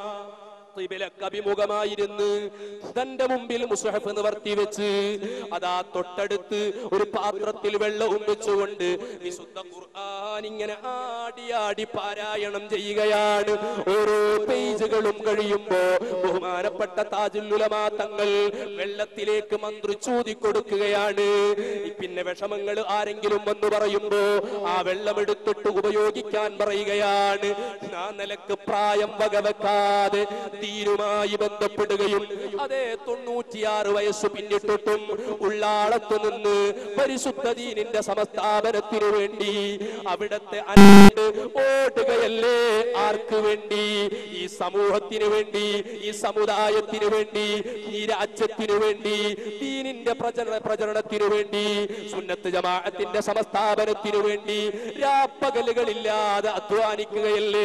A: ഖിബിലക്ക് അഭിമുഖമായിരുന്ന് തന്റെ മുമ്പിൽ മുസ്ഹഫ് നിവർത്തി വെച്ച് അതാ തൊട്ടടുത്ത് ഒരു പാത്രത്തിൽ വെള്ളവും വെച്ചുകൊണ്ട് വിശുദ്ധ ഖുർആൻ ഇങ്ങനെ ആടി ആടി പാരായണം ചെയ്യുകയാണ് ഓരോ പേജുകളും കഴിയുമ്പോ ബഹുമാനപ്പെട്ട താജുല്ലുലമാ തങ്ങൾ വെള്ളത്തിലേക്ക് മന്ത്രിച്ചൂതി കൊടുക്കുകയാണ് പിന്നെ വിഷമങ്ങൾ ആരെങ്കിലും വന്ന് പറയുമ്പോ ആ വെള്ളം എടുത്തിട്ട് ഉപയോഗിക്കാൻ പറയുകയാണ് ആ നിലക്ക് പ്രായം വകവെക്കാതെ ദീനുമായി ബന്ധപ്പെടുകയും അതേ തൊണ്ണൂറ്റിയാറ് വയസ്സ് പിന്നിട്ടിട്ടും ഉള്ളാളത്ത് നിന്ന് പരിശുദ്ധ ദീനിന്റെ സമസ്ഥാപനത്തിനു വേണ്ടി അവിടത്തെ അന്വേഷിച്ച് ഓടുകയല്ലേ ആർക്ക് വേണ്ടി ഈ സമൂഹത്തിന് വേണ്ടി ഈ സമുദായത്തിന് വേണ്ടി ഈ രാജ്യത്തിനു വേണ്ടി ദീനിന്റെ പ്രചരണ പ്രചരണത്തിനു വേണ്ടി സുന്നത്ത് ജമാഅത്തിന്റെ സമസ്ഥാപനത്തിനു വേണ്ടി രാപ്പകലുകളില്ലാതെ അധ്വാനിക്കുകയല്ലേ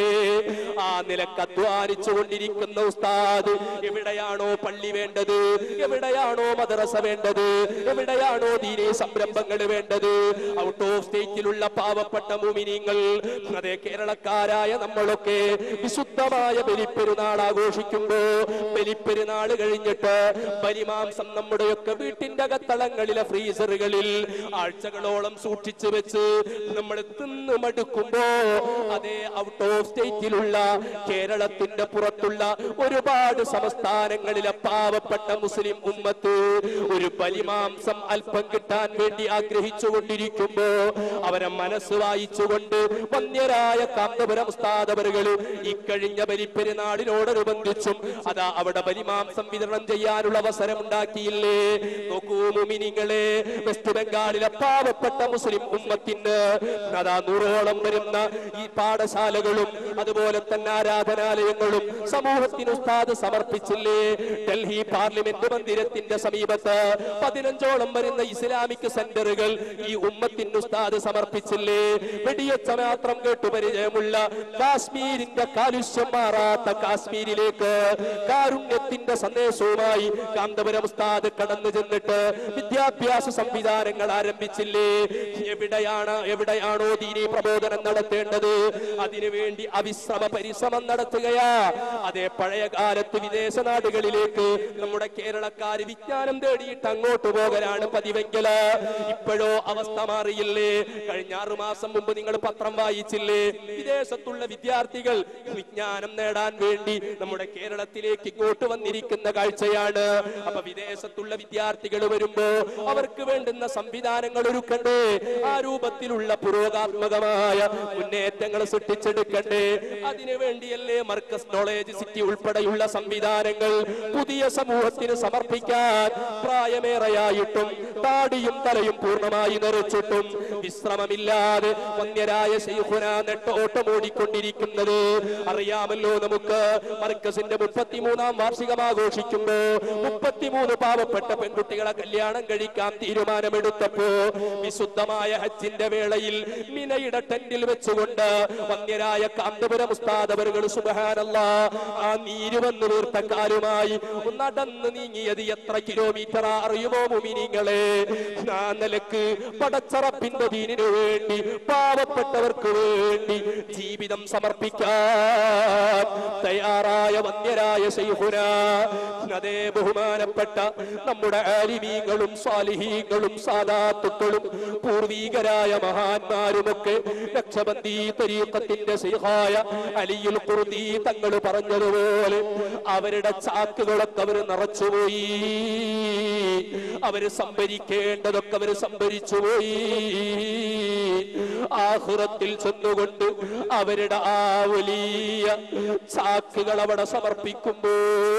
A: ആ നിലക്ക് അധ്വാനിച്ചു കൊണ്ടിരിക്കുന്ന ഉസ്താദ് എവിടെയാണോ പള്ളി വേണ്ടത് എവിടെയാണോ മദ്രസ വേണ്ടത് എവിടെയാണോ ദീനീ സംരംഭങ്ങൾ വേണ്ടത് ഔട്ട് ഓഫ് സ്റ്റേറ്റിലുള്ള പാവപ്പെട്ട മുമിനിങ്ങൾ അതേ കേരളക്കാരായ നമ്മളൊക്കെ വിശുദ്ധമായ ബലിപ്പെരുന്നാൾ ആഘോഷിക്കുമ്പോ ബലിപ്പെരുന്നാൾ കഴിഞ്ഞിട്ട് ബലിമാംസം നമ്മുടെയൊക്കെ വീട്ടിന്റെ അകത്തളങ്ങളിലെ ഫ്രീസറുകളിൽ ആഴ്ചകളോളം സൂക്ഷിച്ചു വെച്ച് നമ്മൾ തിന്ന് മടുക്കുമ്പോ അതേ ഔട്ട് ഓഫ് സ്റ്റേറ്റിലുള്ള കേരളത്തിന്റെ പുറത്തുള്ള ഒരുപാട് സംസ്ഥാനങ്ങളിലെ പാവപ്പെട്ട മുസ്ലിം ഉമ്മത്ത് ഒരു ബലിമാംസം അല്പം കിട്ടാൻ വേണ്ടി ആഗ്രഹിച്ചു കൊണ്ടിരിക്കുമ്പോ അവരെ മനസ്സ് വായിച്ചുകൊണ്ട് വന്യരായ കാന്തപുരം ഉസ്താദവറുകൾ ഇക്കഴിഞ്ഞ ബലിപ്പെരുന്നാളിനോടനുബന്ധിച്ചും അതാ അവിടെ ബലിമാംസം വിതരണം ചെയ്യാനുള്ള അവസരം ഉണ്ടാക്കിയില്ലേ നോക്കൂ മുമിനിങ്ങളെ വെസ്റ്റ് ബംഗാളിലെ പാവപ്പെട്ട മുസ്ലിം ഉമ്മത്തിന് അതാ നൂറോളം വരുന്ന ഈ പാഠശാലകളും അതുപോലെ തന്നെ ആരാധനാലയങ്ങളും സമൂഹത്തിന് സലാഹുദ്ദീൻ ഉസ്താദ് സമർപ്പിച്ചില്ലേ ഡൽഹി പാർലമെന്റ് മന്ദിരത്തിന്റെ സമീപത്ത് പതിനഞ്ചോളം വരുന്ന ഇസ്ലാമിക് സെന്ററുകൾ ഈ ഉമ്മത്തിന് ഉസ്താദ് സമർപ്പിച്ചില്ലേ വെടിയൊച്ച മാത്രം കേട്ടു പരിചയമുള്ള കാശ്മീരിന്റെ കാലുഷ്യം മാറാത്ത കാശ്മീരിലേക്ക് കാരുണ്യത്തിന്റെ സന്ദേശവുമായി കാന്തപുരം ഉസ്താദ് കടന്നു ചെന്നിട്ട് വിദ്യാഭ്യാസ സംവിധാനങ്ങൾ ആരംഭിച്ചില്ലേ എവിടെയാണ് എവിടെയാണോ ദീനി പ്രബോധനം നടത്തേണ്ടത് അതിനുവേണ്ടി അവിശ്രമ പരിശ്രമം നടത്തുകയാ അതേ പഴയ കാലത്ത് വിദേശ നാടുകളിലേക്ക് നമ്മുടെ കേരളക്കാര് വിജ്ഞാനം തേടിയിട്ട് അങ്ങോട്ട് പോകലാണ് പതിവെങ്കില് ഇപ്പോഴോ അവസ്ഥ മാറിയില്ലേ കഴിഞ്ഞ ആറു മാസം മുമ്പ് നിങ്ങൾ പത്രം വായിച്ചില്ലേ വിദേശത്തുള്ള വിദ്യാർത്ഥികൾ വിജ്ഞാനം നേടാൻ വേണ്ടി നമ്മുടെ കേരളത്തിലേക്ക് ഇങ്ങോട്ട് വന്നിരിക്കുന്ന കാഴ്ചയാണ് അപ്പൊ വിദേശത്തുള്ള വിദ്യാർത്ഥികൾ വരുമ്പോ അവർക്ക് വേണ്ടുന്ന സംവിധാനങ്ങൾ ഒരുക്കണ്ടേ ആ രൂപത്തിലുള്ള പുരോഗാത്മകമായ മുന്നേറ്റങ്ങൾ സൃഷ്ടിച്ചെടുക്കണ്ടേ അതിനു വേണ്ടിയല്ലേ മർക്കസ് നോളേജ് സിറ്റി ഉൾപ്പെടെയുള്ള സംവിധാനങ്ങൾ പുതിയ സമൂഹത്തിന് സമർപ്പിക്കാൻ പ്രായമേറെയായിട്ടും താടിയും തലയും പൂർണ്ണമായി നിറച്ചിട്ടും വിശ്രമമില്ലാതെ വന്യരായ ശൈഖുന നെട്ടോട്ടമോടിക്കൊണ്ടിരിക്കുന്നത് അറിയാമല്ലോ നമുക്ക് മർക്കസിന്റെ മുപ്പത്തിമൂന്നാം വാർഷികം ആഘോഷിക്കുമ്പോ മുപ്പത്തിമൂന്ന് പാവപ്പെട്ട പെൺകുട്ടികളെ കല്യാണം കഴിക്കാൻ തീരുമാനമെടുത്തപ്പോ വിശുദ്ധമായ ഹജ്ജിന്റെ വേളയിൽ മിനയുടെ ടെന്റിൽ വെച്ചുകൊണ്ട് വന്യരായ കാന്തപുരം ഉസ്താദവറുകൾ സുബഹാനല്ല ആ നീര് വന്നു വീർത്ത കാലുമായി നടന്ന് നീങ്ങിയത് എത്ര കിലോമീറ്റർ അറിയുമോ മുമിനിങ്ങളെ ആ നിലക്ക് പടച്ചറപ്പിന്റെ ദീനിനു വേണ്ടി പാവപ്പെട്ടവർക്ക് വേണ്ടി ജീവിതം സമർപ്പിക്കാൻ തയ്യാറായ വന്യരായ ശൈഹുന അതേ ബഹുമാനപ്പെട്ട നമ്മുടെ ആലിമീങ്ങളും സാലിഹീങ്ങളും സാദാത്തുക്കളും പൂർവീകരായ മഹാന്മാരുമൊക്കെ ലക്ഷബന്ദി തരീക്കത്തിന്റെ ശൈഹായ അലിയുൽ ഖുർദി തങ്ങൾ പറഞ്ഞതുപോലെ അവരുടെ ചാക്കുകളൊക്കെ അവർ നിറച്ചുപോയി അവര് സംഭരിക്കേണ്ടതൊക്കെ അവര് സംഭരിച്ചുപോയി ആഹുറത്തിൽ ചെന്നുകൊണ്ട് അവരുടെ ആ വലിയ ചാക്കുകൾ അവിടെ സമർപ്പിക്കുമ്പോൾ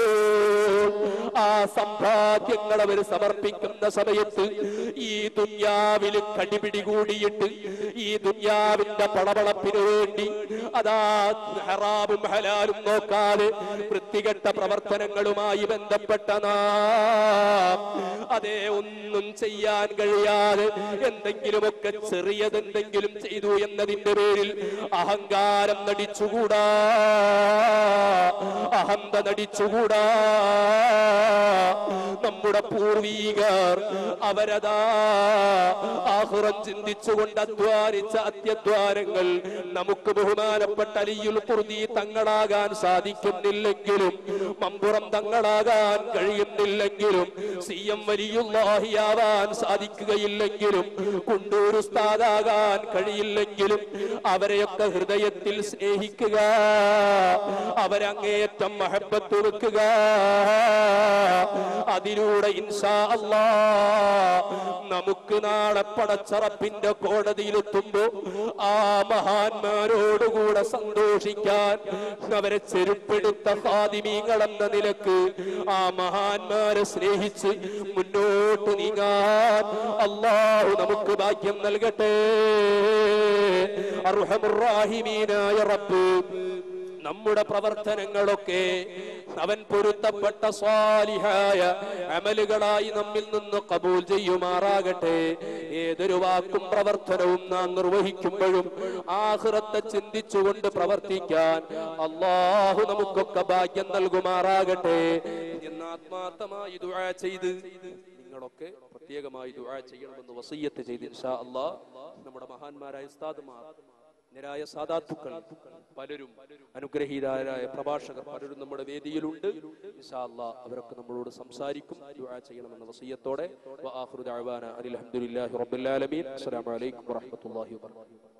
A: ആ സമ്പാദ്യങ്ങൾ അവർ സമർപ്പിക്കുന്ന സമയത്ത് ഈ ദുന്യാവിൽ കടിപിടി കൂടിയിട്ട് ഈ ദുന്യാവിന്റെ പളവളപ്പിന് വേണ്ടി അതാ ഹറാമും ഹലാലും നോക്കാതെ വൃത്തികെട്ട പ്രവർത്തനങ്ങളുമായി ബന്ധപ്പെട്ട നാം അതേ ഒന്നും ചെയ്യാൻ കഴിയാതെ എന്തെങ്കിലുമൊക്കെ ചെറിയതെന്തെങ്കിലും ചെയ്തു എന്നതിന്റെ പേരിൽ അഹങ്കാരം നടിച്ചുകൂടാ അഹന്ത നടിച്ചുകൂടാ നമ്മുടെ പൂർവീകർ അവരതാ ആഹുറം ചിന്തിച്ചുകൊണ്ട് അധ്വാനിച്ച അത്യധ്വാനങ്ങൾ നമുക്ക് ബഹുമാനപ്പെട്ട അലിയുൽ കുർദി തങ്ങളാകാൻ സാധിക്കുന്നില്ലെങ്കിലും മമ്പുറം തങ്ങളാകാൻ കഴിയുന്നില്ലെങ്കിലും സി എം വലിയുള്ളാഹിയാവാൻ സാധിക്കുകയില്ലെങ്കിലും കുണ്ടൂർ ഉസ്താദാകാൻ കഴിയില്ലെങ്കിലും അവരെയൊക്കെ ഹൃദയത്തിൽ സ്നേഹിക്കുക അവരങ്ങേയറ്റം മഹബത്ത് വെക്കുക അതിലൂടെ ഇൻഷാ അല്ലാ നമുക്ക് നാളെ പടച്ചറപ്പിന്റെ കോടതിയിലെത്തുമ്പോ ആ മഹാന്മാരോടുകൂടെ സന്തോഷിക്കാൻ അവരെ ചെരുപ്പെടുത്ത ഫാദിമീങ്ങൾ എന്ന നിലക്ക് ആ മഹാന്മാരെ സ്നേഹിച്ച് മുന്നോട്ട് നീങ്ങാൻ അള്ളാഹു നമുക്ക് ഭാഗ്യം നൽകട്ടെ അർഹമുറാഹിമീനായ റബ്ബ് നമ്മുടെ പ്രവർത്തനങ്ങളൊക്കെ അവൻ പൊരുത്തപ്പെട്ട സ്വാലിഹായ അമലുകളായി നമ്മിൽ നിന്ന് കബൂൽ ചെയ്യുമാറാകട്ടെ ഏതൊരു വാക്കും പ്രവർത്തനവും നാം നിർവഹിക്കുമ്പോഴും ആഹ്റത്തെ ചിന്തിച്ചുകൊണ്ട് പ്രവർത്തിക്കാൻ അള്ളാഹു നമുക്കൊക്കെ ഭാഗ്യം നൽകുമാറാകട്ടെ എന്ന് ആത്മാർത്ഥമായി ദുആ ചെയ്ത് നിങ്ങളൊക്കെ പ്രത്യേകമായി ദുആ ചെയ്യണമെന്ന് വസീയത്ത് ചെയ്ത് ഇൻഷാ അള്ളാഹ് നമ്മുടെ മഹാന്മാരായ ഉസ്താദുമാർ നിരായ സാധാത്തുക്കൾ പലരും അനുഗ്രഹീതരായ പ്രഭാഷകർ പലരും നമ്മുടെ വേദിയിലുണ്ട് ഇൻഷാ അല്ലാ അവരൊക്കെ നമ്മളോട് സംസാരിക്കും ദുആ ചെയ്യണമെന്ന വസീയത്തോടെ വആഖിറു ദഅവാന അനിൽ ഹംദുലില്ലാഹി റബ്ബിൽ ആലമീൻ അസ്സലാമു അലൈക്കും വറഹ്മത്തുള്ളാഹി വബറകാതുഹു